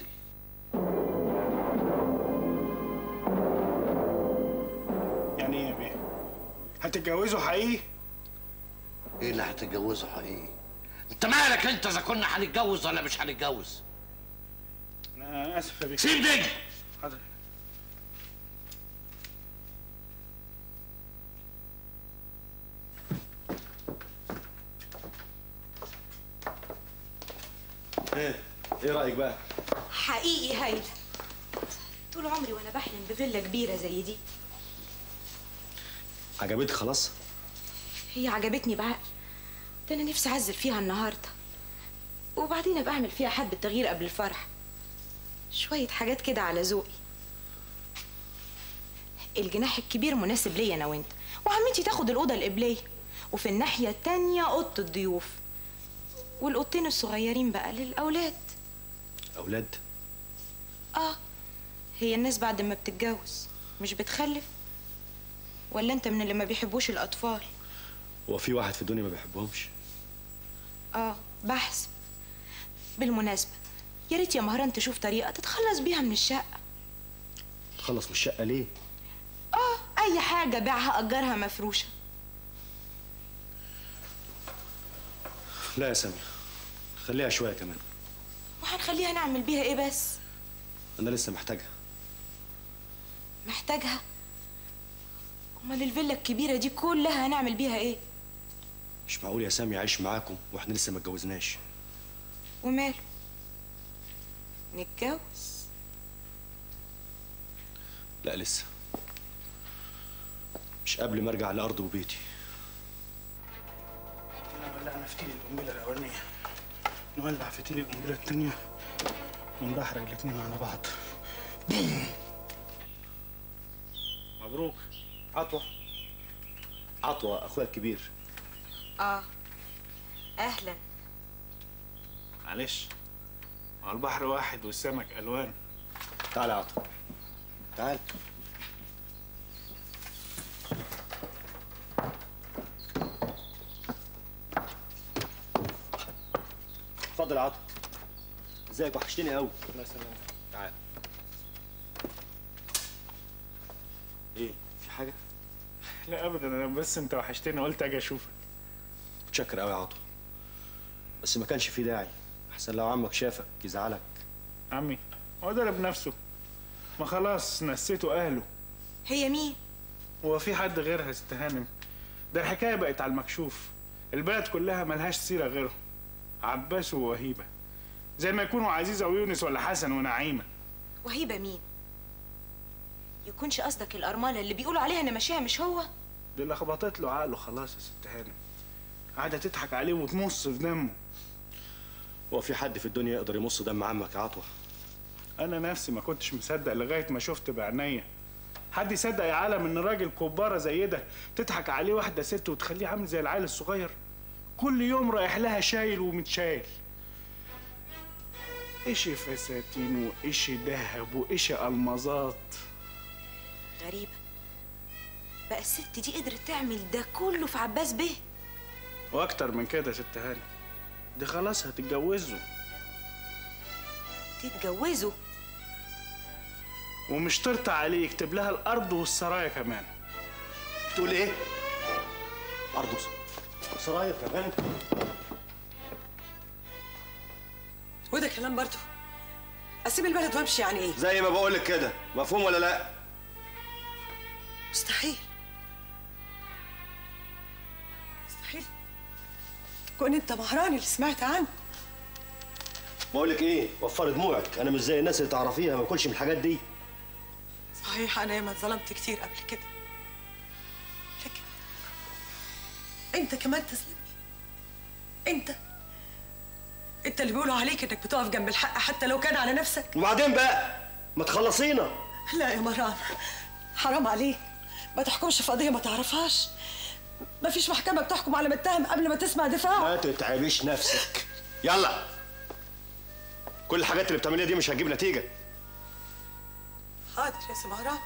[SPEAKER 10] يعني إيه يا بيه هتتجوزوا حقيقي
[SPEAKER 7] ايه اللي هتتجوزه حقيقي انت مالك انت اذا كنا هنتجوز ولا مش هنتجوز
[SPEAKER 10] أنا آسف يا بيه
[SPEAKER 7] سيب دي
[SPEAKER 10] حاضر
[SPEAKER 4] ايه ايه رايك بقى
[SPEAKER 5] حقيقي هايله طول عمري وانا بحلم بفيلا كبيره زي دي
[SPEAKER 4] عجبتك خلاص
[SPEAKER 5] هي عجبتني بعقل ده انا نفسي اعزل فيها النهارده وبعدين ابقى اعمل فيها حبه تغيير قبل الفرح شويه حاجات كده على ذوقي الجناح الكبير مناسب ليا انا وانت وعمتي تاخد الاوضه القبليه وفي الناحيه التانيه اوضه الضيوف والاوضتين الصغيرين بقى للاولاد
[SPEAKER 4] اولاد
[SPEAKER 5] اه هي الناس بعد ما بتتجوز مش بتخلف ولا انت من اللي ما بيحبوش الاطفال
[SPEAKER 4] هو في واحد في الدنيا ما بيحبهمش
[SPEAKER 5] اه بحسب بالمناسبة يا ريت يا مهران تشوف طريقة تتخلص بيها من الشقة
[SPEAKER 4] تخلص من الشقه ليه
[SPEAKER 5] اه أي حاجة بيعها أجرها مفروشة
[SPEAKER 4] لا يا سامي خليها شويه كمان
[SPEAKER 5] وهنخليها نعمل بيها إيه بس
[SPEAKER 4] انا لسه محتاجها
[SPEAKER 5] محتاجها أمال الفيلا الكبيرة دي كلها هنعمل بيها إيه
[SPEAKER 4] مش معقول يا سامي اعيش معاكم واحنا لسه ما اتجوزناش
[SPEAKER 5] وماله نتجوز
[SPEAKER 4] لا لسه مش قبل ما ارجع لارض وبيتي
[SPEAKER 10] احنا ولعنا فتيل القنبله الاولانيه نولع فتيل القنبله الثانيه وندحرج الاثنين على بعض مبروك
[SPEAKER 4] عطوه عطوه اخويا الكبير
[SPEAKER 5] آه أهلا
[SPEAKER 10] معلش مع البحر واحد والسمك الوان
[SPEAKER 4] تعال يا عطوه تعال اتفضل يا عطوه ازيك وحشتني قوي
[SPEAKER 10] الله يسلمك
[SPEAKER 4] تعال ايه في حاجه
[SPEAKER 10] لا ابدا انا بس انت وحشتني قلت اجي اشوفك
[SPEAKER 4] متشكر قوي يا عطوه بس ما كانش في داعي احسن لو عمك شافك يزعلك
[SPEAKER 10] عمي هو ضرب نفسه ما خلاص نسيته اهله
[SPEAKER 5] هي مين
[SPEAKER 10] هو في حد غيرها ست هانم ده الحكايه بقت على المكشوف البلد كلها ملهاش سيره غيرهم عباس ووهيبه زي ما يكونوا عزيزه ويونس ولا حسن ونعيمه
[SPEAKER 5] وهيبة مين يكونش قصدك الأرملة اللي بيقولوا عليها أنا ماشيها مش هو
[SPEAKER 10] دي لخبطت له عقله خلاص يا ست هانم قاعده تضحك عليه وتمص في دمه
[SPEAKER 4] هو في حد في الدنيا يقدر يمص دم عمك يا عطوه
[SPEAKER 10] انا نفسي ما كنتش مصدق لغايه ما شفت بعينيا حد يصدق يا عالم ان راجل كباره زي ده تضحك عليه واحده ست وتخليه عامل زي العيل الصغير كل يوم رايح لها شايل ومتشايل ايش فساتين وايش ذهب وايش المظات
[SPEAKER 5] غريبة بقى الست دي قدرت تعمل ده كله في عباس بيه
[SPEAKER 10] واكتر من كده يا ست هاني دي خلاص هتتجوزوا
[SPEAKER 5] تتجوزوا
[SPEAKER 10] ومش ترضى عليه يكتب لها الارض والسرايا كمان
[SPEAKER 4] تقول ايه ارض سرايا كمان
[SPEAKER 11] وده كلام برضه اسيب البلد وامشي يعني ايه
[SPEAKER 4] زي ما بقول لك كده مفهوم ولا لا
[SPEAKER 11] مستحيل مستحيل تكون انت مهران اللي سمعت عنه
[SPEAKER 4] بقول لك ايه وفري دموعك انا مش زي الناس اللي تعرفيها ما باكلش من الحاجات دي
[SPEAKER 11] صحيح انا ياما اتظلمت كتير قبل كده لكن انت كمان تظلمني انت انت اللي بيقولوا عليك انك بتقف جنب الحق حتى لو كان على نفسك
[SPEAKER 4] وبعدين بقى ما تخلصينا
[SPEAKER 11] لا يا مران حرام عليك ما تحكمش في قضيه ما تعرفهاش ما فيش محكمه بتحكم على متهم قبل ما تسمع دفاعه
[SPEAKER 4] ما تتعبيش نفسك يلا كل الحاجات اللي بتعمليها دي مش هتجيب نتيجه
[SPEAKER 11] حاضر يا سي مهران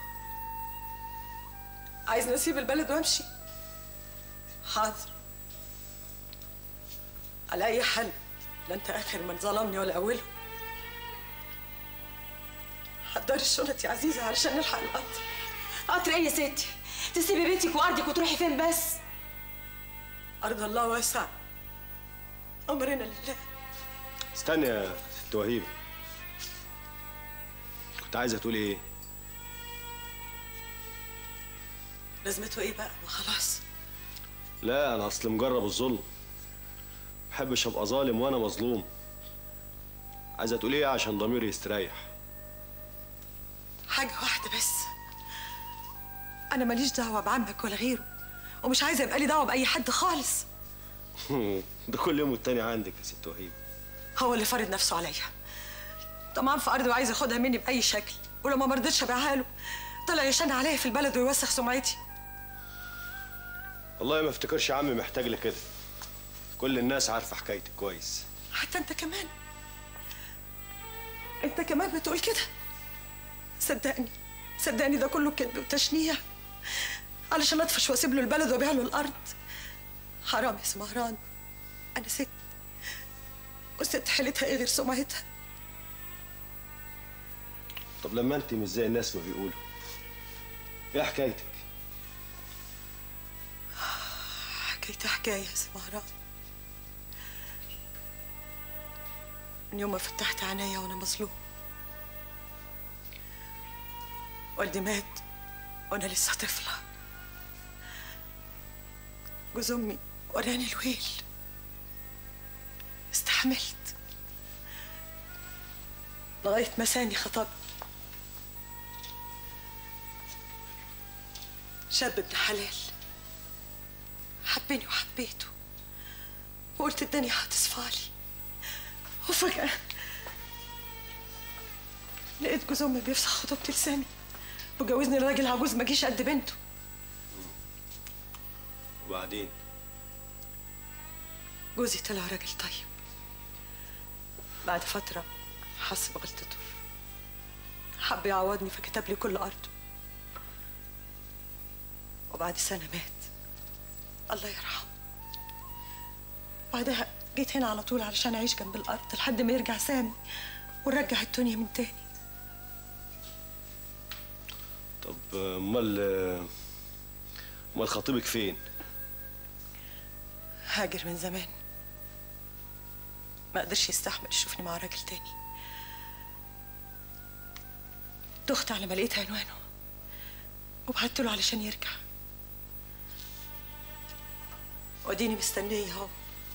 [SPEAKER 11] عايز نسيب البلد وامشي حاضر على اي حال لا انت اخر من ظلمني ولا اوله حضري الشنط يا عزيزه علشان نلحق القطر
[SPEAKER 5] قطر ايه يا ستي تسيبي بيتك وارضك وتروحي فين بس
[SPEAKER 11] ارض الله واسعه امرنا لله
[SPEAKER 4] استني يا ست وهيب كنت عايزه تقولي ايه
[SPEAKER 11] لازمته ايه بقى ما خلاص
[SPEAKER 4] لا انا اصل مجرب الظلم محبش ابقى ظالم وانا مظلوم عايزه تقولي ايه عشان ضميري يستريح
[SPEAKER 11] حاجة واحدة بس أنا ماليش دعوة بعمك ولا غيره ومش عايزة يبقى لي دعوة بأي حد خالص
[SPEAKER 4] ده كل يوم والتاني عندك يا ست وهيب
[SPEAKER 11] هو اللي فرض نفسه عليا طمعان في أرضي وعايز ياخدها مني بأي شكل ولما ما رضيتش أبيعها له طلع يشن عليا في البلد ويوسخ سمعتي
[SPEAKER 4] والله ما افتكرش عمي محتاج لكده كل الناس عارفه حكايتك كويس
[SPEAKER 11] حتى أنت كمان أنت كمان بتقول كده صدقني صدقني ده كله كذب وتشنيع علشان أطفش وأسيب له البلد وأبيع له الأرض حرام يا سمهران أنا ست والست حيلتها إيه غير سمعتها
[SPEAKER 4] طب لما انت مش زي الناس ما بيقولوا ايه حكايتك
[SPEAKER 11] حكايتها حكاية يا سمهران من يوم ما فتحت عينيا وأنا مظلوم والدي مات وأنا لسه طفلة جوز أمي وراني الويل استحملت لغاية ما ساني خطب شاب ابن حلال حبني وحبيته وقلت الدنيا هتصفالي وفجأة لقيت جوز أمي بيفسخ خطوبتي لسامي وجوزني لراجل عجوز ما جيش قد بنته
[SPEAKER 4] وبعدين
[SPEAKER 11] جوزي طلع راجل طيب بعد فترة حس بغلطته حب يعوضني فكتب لي كل أرضه وبعد سنة مات الله يرحمه بعدها جيت هنا على طول علشان أعيش جنب الأرض لحد ما يرجع سامي ونرجع الدنيا من تاني
[SPEAKER 4] طب امال امال خطيبك فين
[SPEAKER 11] هاجر من زمان ما قدرش يستحمل يشوفني مع راجل تاني دخت على ما لقيت عنوانه وبعت له علشان يرجع واديني مستنيه اهو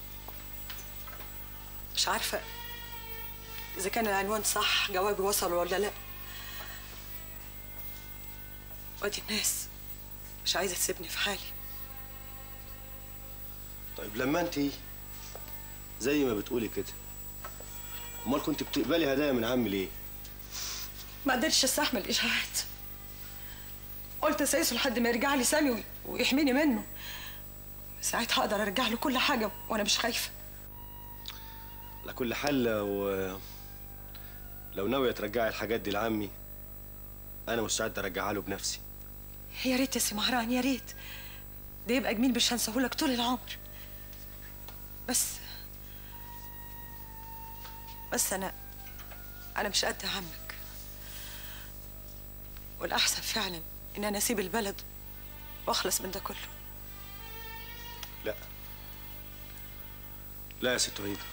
[SPEAKER 11] مش عارفه اذا كان العنوان صح جوابي وصل ولا لا وادي الناس مش عايزه تسيبني في حالي
[SPEAKER 4] طيب لما انت زي ما بتقولي كده امال كنت بتقبلي هدايا من عمي ليه
[SPEAKER 11] ما قدرتش استحمل الاشاعات قلت اسيسه لحد ما يرجع لي سامي وي- ويحميني منه ساعتها اقدر ارجع له كل حاجه وانا مش خايفه
[SPEAKER 4] على كل حال لو لو ناويه ترجعي الحاجات دي لعمي انا مستعد ارجعها له بنفسي
[SPEAKER 11] يا ريت يا سي مهران يا ريت ده يبقى جميل مش هنساهولك طول العمر بس بس انا انا مش قد عمك والاحسن فعلا ان انا اسيب البلد واخلص من ده كله
[SPEAKER 4] لا لا يا ست وهيبه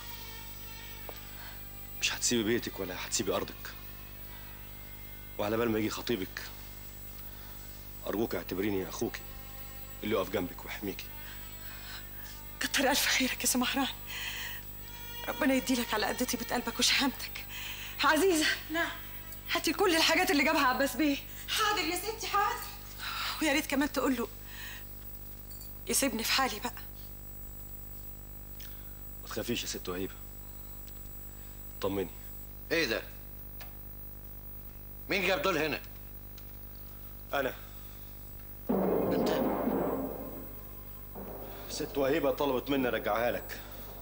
[SPEAKER 4] مش هتسيبي بيتك ولا هتسيبي ارضك وعلى بال ما يجي خطيبك ارجوك اعتبريني اخوكي اللي يقف جنبك ويحميكي
[SPEAKER 11] كتر الف خيرك يا سي مهران ربنا يديلك على قد طيبه قلبك وشهامتك عزيزه نعم هاتي كل الحاجات اللي جابها عباس بيه
[SPEAKER 13] حاضر يا ستي حاضر
[SPEAKER 11] ويا ريت كمان تقول له يسيبني في حالي بقى
[SPEAKER 4] ما تخافيش يا ست وهيبه طمني
[SPEAKER 7] ايه ده مين جاب دول هنا
[SPEAKER 4] انا انت ست وهيبه طلبت مني ارجعها لك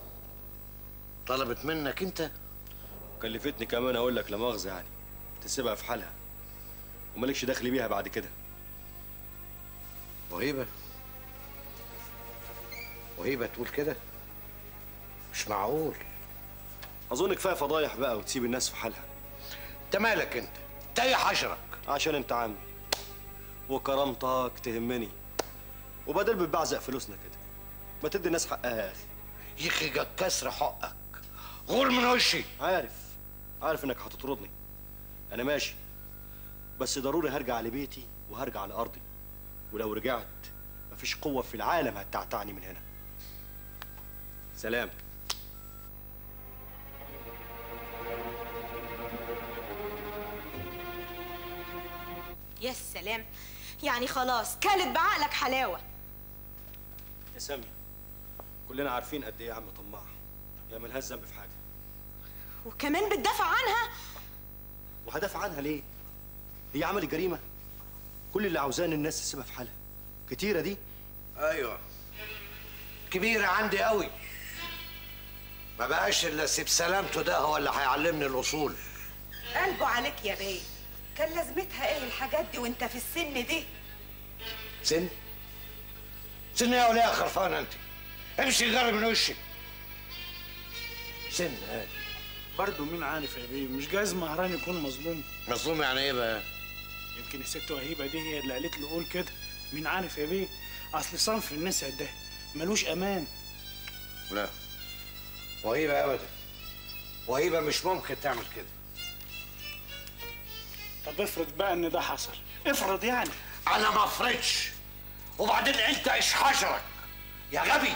[SPEAKER 7] طلبت منك انت
[SPEAKER 4] كلفتني كمان اقول لك لا مؤاخذه يعني تسيبها في حالها ومالكش دخل بيها بعد كده
[SPEAKER 7] وهيبه وهيبه تقول كده مش معقول
[SPEAKER 4] اظن كفايه فضايح بقى وتسيب الناس في حالها
[SPEAKER 7] انت مالك انت انت ايه حشرك
[SPEAKER 4] عشان انت عمي وكرامتك تهمني وبدل بتبعزق فلوسنا كده ما تدي الناس حقها يا اخي
[SPEAKER 7] يخرجك كسر حقك غور من وشي
[SPEAKER 4] عارف عارف انك هتطردني انا ماشي بس ضروري هرجع لبيتي وهرجع لارضي ولو رجعت مفيش قوه في العالم هتعتعني من هنا سلام
[SPEAKER 5] يا سلام يعني خلاص كلت بعقلك حلاوه
[SPEAKER 4] يا سامي كلنا عارفين قد ايه يا عم طماع يا ملهاش ذنب في حاجه
[SPEAKER 5] وكمان بتدافع عنها
[SPEAKER 4] وهدافع عنها ليه؟ هي عملت جريمه كل اللي عاوزاه ان الناس تسيبها في حالها كتيره دي
[SPEAKER 7] ايوه كبيرة عندي قوي ما بقاش الا سيب سلامته ده هو اللي هيعلمني الاصول
[SPEAKER 3] قلبه عليك يا بيه كان لازمتها ايه الحاجات دي وانت في السن دي
[SPEAKER 7] سن سن يا وليه يا خرفانه انت امشي غرب من وشي سن هادي
[SPEAKER 10] برضه مين عارف يا بيه مش جايز مهران يكون مظلوم
[SPEAKER 7] مظلوم يعني ايه بقى
[SPEAKER 10] يمكن الست وهيبه دي هي اللي قالت له قول كده مين عارف يا بيه اصل صنف النساء ده ملوش امان
[SPEAKER 7] لا وهيبه ابدا وهيبه مش ممكن تعمل كده
[SPEAKER 10] طب افرض بقى ان ده حصل افرض يعني
[SPEAKER 7] انا ما افرضش وبعدين انت ايش حشرك يا غبي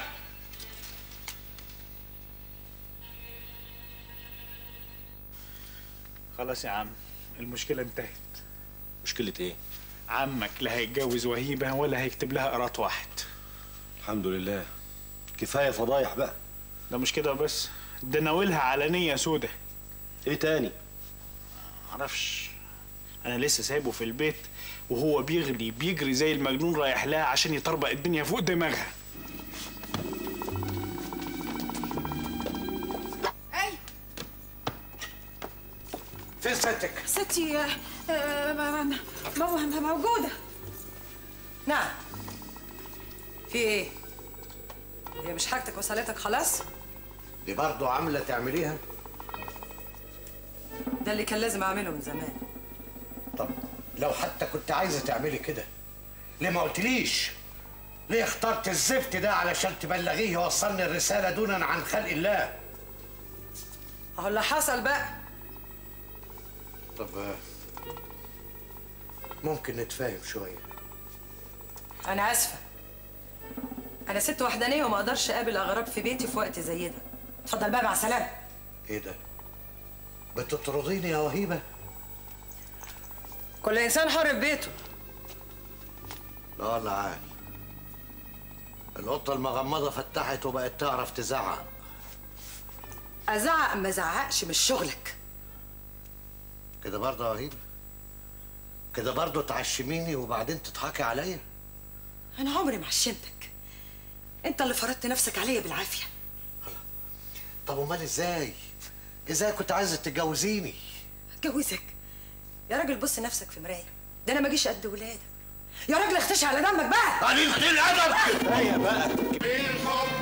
[SPEAKER 10] خلاص يا عم المشكله انتهت
[SPEAKER 4] مشكله ايه
[SPEAKER 10] عمك لا هيتجوز وهيبه ولا هيكتب لها قراط واحد
[SPEAKER 4] الحمد لله كفايه فضايح بقى
[SPEAKER 10] ده مش كده بس ده ناولها علانيه سودة
[SPEAKER 4] ايه تاني
[SPEAKER 10] معرفش انا لسه سايبه في البيت وهو بيغلي بيجري زي المجنون رايح لها عشان يطربق الدنيا فوق دماغها
[SPEAKER 13] ايوه
[SPEAKER 7] فين ستك
[SPEAKER 13] ستي آه، آه، م- م- م- موجوده
[SPEAKER 11] نعم في ايه هي مش حاجتك وصلتك خلاص
[SPEAKER 7] دي برضه عامله تعمليها
[SPEAKER 11] ده اللي كان لازم اعمله من زمان
[SPEAKER 7] طب لو حتى كنت عايزه تعملي كده ليه ما قلتليش ليه اخترت الزفت ده علشان تبلغيه يوصلني الرساله دونا عن خلق الله
[SPEAKER 11] اهو اللي حصل بقى
[SPEAKER 7] طب آه، ممكن نتفاهم شويه
[SPEAKER 11] انا اسفه انا ست وحدانيه وما اقدرش اقابل اغراب في بيتي في وقت زي ده اتفضل بقى مع السلامه
[SPEAKER 7] ايه ده بتطرديني يا وهيبه
[SPEAKER 11] كل انسان حر في بيته
[SPEAKER 7] لا والله عال القطه المغمضه فتحت وبقت تعرف تزعق
[SPEAKER 11] ازعق ما ازعقش مش شغلك
[SPEAKER 7] كده برضه يا وهيبه كده برضه تعشميني وبعدين تضحكي عليا
[SPEAKER 11] انا عمري ما عشمتك انت اللي فرضت نفسك عليا بالعافيه
[SPEAKER 7] طب امال ازاي ازاي كنت عايزه تتجوزيني
[SPEAKER 11] اتجوزك يا راجل بص نفسك في مرايه ده انا ما اجيش قد ولادك يا راجل اختشي على دمك بقى
[SPEAKER 7] قليل الادب
[SPEAKER 2] بالحب